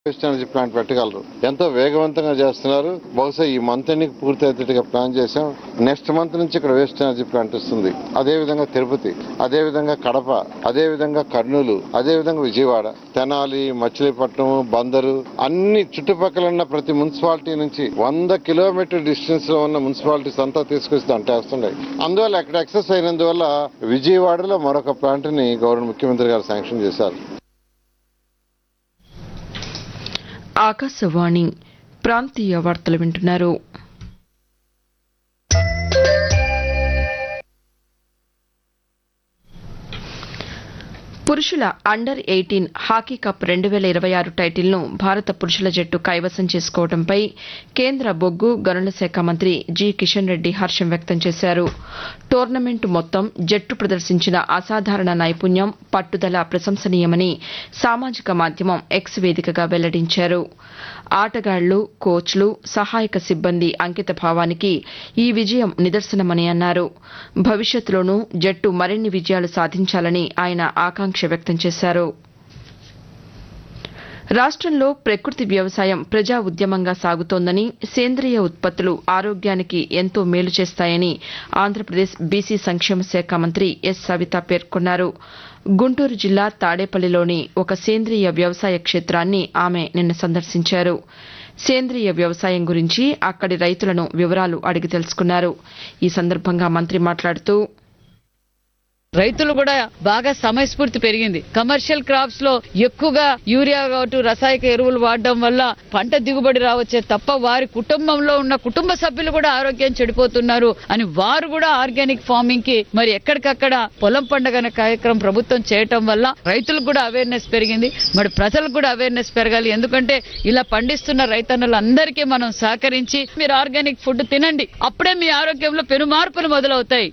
waste energy plant పెట్టగలరు ఎంతో వేగవంతంగా చేస్తున్నారు బహుశా ఈ మంత్ ఎండింగ్ పూర్తి అయ్యేట్టుగా ప్లాన్ చేశాం నెక్స్ట్ మంత్ నుంచి ఇక్కడ వేస్ట్ ఎనర్జీ ప్లాంట్ వస్తుంది అదే విధంగా తిరుపతి అదే విధంగా కడప అదే విధంగా కర్నూలు అదే విధంగా విజయవాడ తెనాలి మచిలీపట్నం బందరు అన్ని చుట్టుపక్కల ఉన్న ప్రతి మున్సిపాలిటీ నుంచి వంద కిలోమీటర్ డిస్టెన్స్ లో ఉన్న మున్సిపాలిటీస్ అంతా తీసుకొచ్చి దాంట్లో వేస్తున్నాయి అందువల్ల అక్కడ ఎక్సెస్ అయినందువల్ల విజయవాడలో మరొక ప్లాంట్ ని గవర్నర్ ముఖ్యమంత్రి గారు శాంక్షన్ చేశారు ఆకాశవాణి ప్రాంతీయ వార్తలు వింటున్నారు పురుషుల అండర్ ఎయిటీన్ హాకీ కప్ రెండు వేల ఇరవై ఆరు టైటిల్ను భారత పురుషుల జట్టు కైవసం చేసుకోవడంపై కేంద్ర బొగ్గు గనుల శాఖ మంత్రి జి కిషన్ రెడ్డి హర్షం వ్యక్తం చేశారు టోర్నమెంట్ మొత్తం జట్టు ప్రదర్శించిన అసాధారణ నైపుణ్యం పట్టుదల ప్రశంసనీయమని సామాజిక మాధ్యమం ఎక్స్ వేదికగా వెల్లడించారు ఆటగాళ్లు కోచ్లు సహాయక సిబ్బంది అంకిత భావానికి ఈ విజయం నిదర్శనమని అన్నారు భవిష్యత్తులోనూ జట్టు మరిన్ని విజయాలు సాధించాలని ఆయన ఆకాంక్ష వ్యక్తం చేశారు రాష్ట్రంలో ప్రకృతి వ్యవసాయం ప్రజా ఉద్యమంగా సాగుతోందని సేంద్రియ ఉత్పత్తులు ఆరోగ్యానికి ఎంతో మేలు చేస్తాయని ఆంధ్రప్రదేశ్ బీసీ సంక్షేమ శాఖ మంత్రి ఎస్ సవిత పేర్కొన్నారు గుంటూరు జిల్లా తాడేపల్లిలోని ఒక సేంద్రియ వ్యవసాయ క్షేత్రాన్ని ఆమె నిన్న సందర్శించారు సేంద్రియ వ్యవసాయం గురించి అక్కడి రైతులను వివరాలు అడిగి తెలుసుకున్నారు ఈ సందర్భంగా మంత్రి మాట్లాడుతూ రైతులు కూడా బాగా సమయస్ఫూర్తి పెరిగింది కమర్షియల్ క్రాప్స్ లో ఎక్కువగా యూరియా కావచ్చు రసాయక ఎరువులు వాడడం వల్ల పంట దిగుబడి రావచ్చే తప్ప వారి కుటుంబంలో ఉన్న కుటుంబ సభ్యులు కూడా ఆరోగ్యం చెడిపోతున్నారు అని వారు కూడా ఆర్గానిక్ ఫార్మింగ్ కి మరి ఎక్కడికక్కడ పొలం పండగ అనే కార్యక్రమం ప్రభుత్వం చేయటం వల్ల రైతులకు కూడా అవేర్నెస్ పెరిగింది మరి ప్రజలకు కూడా అవేర్నెస్ పెరగాలి ఎందుకంటే ఇలా పండిస్తున్న రైతన్నులందరికీ మనం సహకరించి మీరు ఆర్గానిక్ ఫుడ్ తినండి అప్పుడే మీ ఆరోగ్యంలో పెను మార్పులు మొదలవుతాయి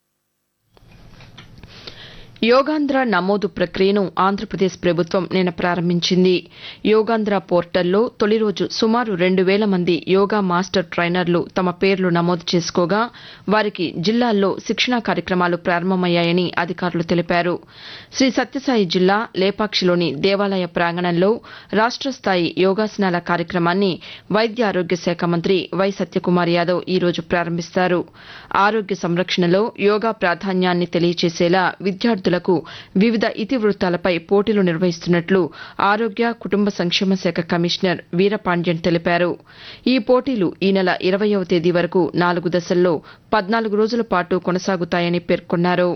యోగాంధ్ర నమోదు ప్రక్రియను ఆంధ్రప్రదేశ్ ప్రభుత్వం నిన్న ప్రారంభించింది యోగాంధ్ర పోర్టల్లో తొలి రోజు సుమారు రెండు వేల మంది యోగా మాస్టర్ ట్రైనర్లు తమ పేర్లు నమోదు చేసుకోగా వారికి జిల్లాల్లో శిక్షణా కార్యక్రమాలు ప్రారంభమయ్యాయని అధికారులు తెలిపారు శ్రీ సత్యసాయి జిల్లా లేపాక్షిలోని దేవాలయ ప్రాంగణంలో రాష్ట్ర స్థాయి యోగాసనాల కార్యక్రమాన్ని వైద్య ఆరోగ్య శాఖ మంత్రి వై సత్యకుమార్ యాదవ్ ఈ రోజు ప్రారంభిస్తారు ఆరోగ్య సంరక్షణలో యోగా ప్రాధాన్యాన్ని తెలియచేసేలా విద్యార్థులకు వివిధ ఇతివృత్తాలపై పోటీలు నిర్వహిస్తున్నట్లు ఆరోగ్య కుటుంబ సంక్షేమ శాఖ కమిషనర్ వీరపాండ్యన్ తెలిపారు ఈ పోటీలు ఈ నెల ఇరవయవ తేదీ వరకు నాలుగు దశల్లో పద్నాలుగు రోజుల పాటు కొనసాగుతాయని పేర్కొన్నారు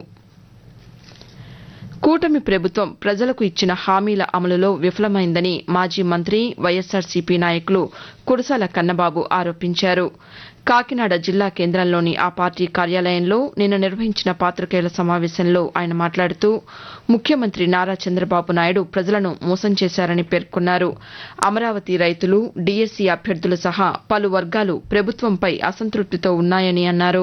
కూటమి ప్రభుత్వం ప్రజలకు ఇచ్చిన హామీల అమలులో విఫలమైందని మాజీ మంత్రి వైఎస్సార్సీపీ నాయకులు కురసాల కన్నబాబు ఆరోపించారు కాకినాడ జిల్లా కేంద్రంలోని ఆ పార్టీ కార్యాలయంలో నిన్న నిర్వహించిన పాతికేయుల సమావేశంలో ఆయన మాట్లాడుతూ ముఖ్యమంత్రి నారా చంద్రబాబు నాయుడు ప్రజలను మోసం చేశారని పేర్కొన్నారు అమరావతి రైతులు డీఎస్సీ అభ్యర్థులు సహా పలు వర్గాలు ప్రభుత్వంపై అసంతృప్తితో ఉన్నాయని అన్నారు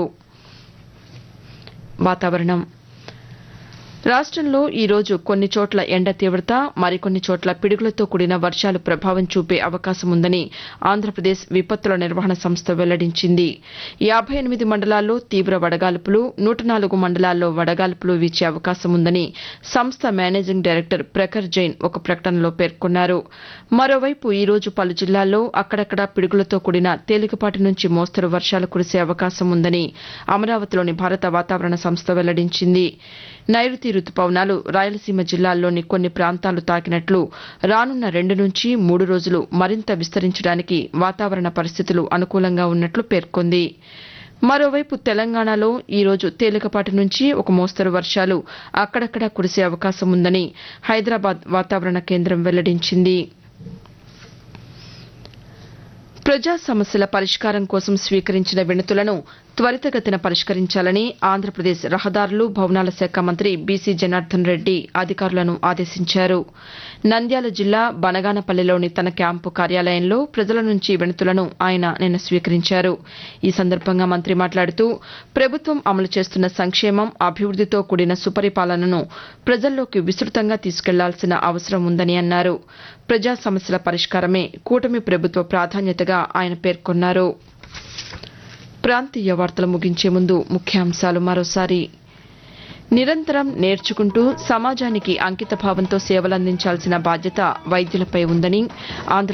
వాతావరణం రాష్ట్రంలో ఈ రోజు కొన్ని చోట్ల ఎండ తీవ్రత మరికొన్ని చోట్ల పిడుగులతో కూడిన వర్షాలు ప్రభావం చూపే అవకాశం ఉందని ఆంధ్రప్రదేశ్ విపత్తుల నిర్వహణ సంస్థ వెల్లడించింది యాభై ఎనిమిది మండలాల్లో తీవ్ర వడగాల్పులు నూట నాలుగు మండలాల్లో వడగాల్పులు వీచే అవకాశం ఉందని సంస్థ మేనేజింగ్ డైరెక్టర్ ప్రఖర్ జైన్ ఒక ప్రకటనలో పేర్కొన్నారు మరోవైపు ఈ రోజు పలు జిల్లాల్లో అక్కడక్కడ పిడుగులతో కూడిన తేలికపాటి నుంచి మోస్తరు వర్షాలు కురిసే అవకాశం ఉందని అమరావతిలోని భారత వాతావరణ సంస్థ వెల్లడించింది నైరుతి రుతుపవనాలు రాయలసీమ జిల్లాల్లోని కొన్ని ప్రాంతాలు తాకినట్లు రానున్న రెండు నుంచి మూడు రోజులు మరింత విస్తరించడానికి వాతావరణ పరిస్థితులు అనుకూలంగా ఉన్నట్లు పేర్కొంది మరోవైపు తెలంగాణలో ఈ రోజు తేలికపాటి నుంచి ఒక మోస్తరు వర్షాలు అక్కడక్కడా కురిసే అవకాశం ఉందని హైదరాబాద్ వాతావరణ కేంద్రం వెల్లడించింది ప్రజా సమస్యల పరిష్కారం కోసం స్వీకరించిన వినతులను త్వరితగతిన పరిష్కరించాలని ఆంధ్రప్రదేశ్ రహదారులు భవనాల శాఖ మంత్రి బీసీ జనార్దన్ రెడ్డి అధికారులను ఆదేశించారు నంద్యాల జిల్లా బనగానపల్లిలోని తన క్యాంపు కార్యాలయంలో ప్రజల నుంచి వినతులను ఆయన నిన్న స్వీకరించారు ఈ సందర్భంగా మంత్రి మాట్లాడుతూ ప్రభుత్వం అమలు చేస్తున్న సంక్షేమం అభివృద్దితో కూడిన సుపరిపాలనను ప్రజల్లోకి విస్తృతంగా తీసుకెళ్లాల్సిన అవసరం ఉందని అన్నారు ప్రజా సమస్యల పరిష్కారమే కూటమి ప్రభుత్వ ప్రాధాన్యతగా ఆయన పేర్కొన్నారు ప్రాంతీయ వార్తలు ముగించే ముందు ముఖ్యాంశాలు మరోసారి నిరంతరం నేర్చుకుంటూ సమాజానికి అంకిత భావంతో సేవలందించాల్సిన బాధ్యత వైద్యులపై ఉందని ఆంధ్ర